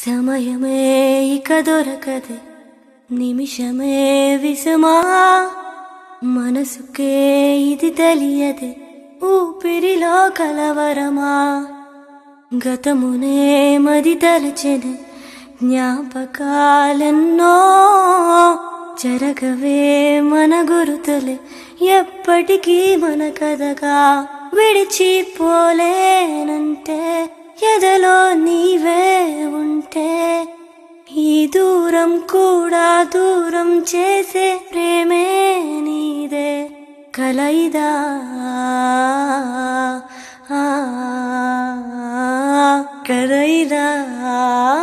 సమయమే ఇక దొరకదే నిమిషమే విసుమా మనసుకే ఇది తెలియదే ఊపిరిలో కలవరమా గతమునే మది తలచెనే జ్ఞాపకాలెన్నో జరగవే మన గురుతులే ఎప్పటికీ మన కథగా విడిచిపోలేనంటే ఎదలో నీవే ఉంటే ఈ దూరం కూడా దూరం చేసే ప్రేమే నీదే కలయిదా ఆ, కలయిదా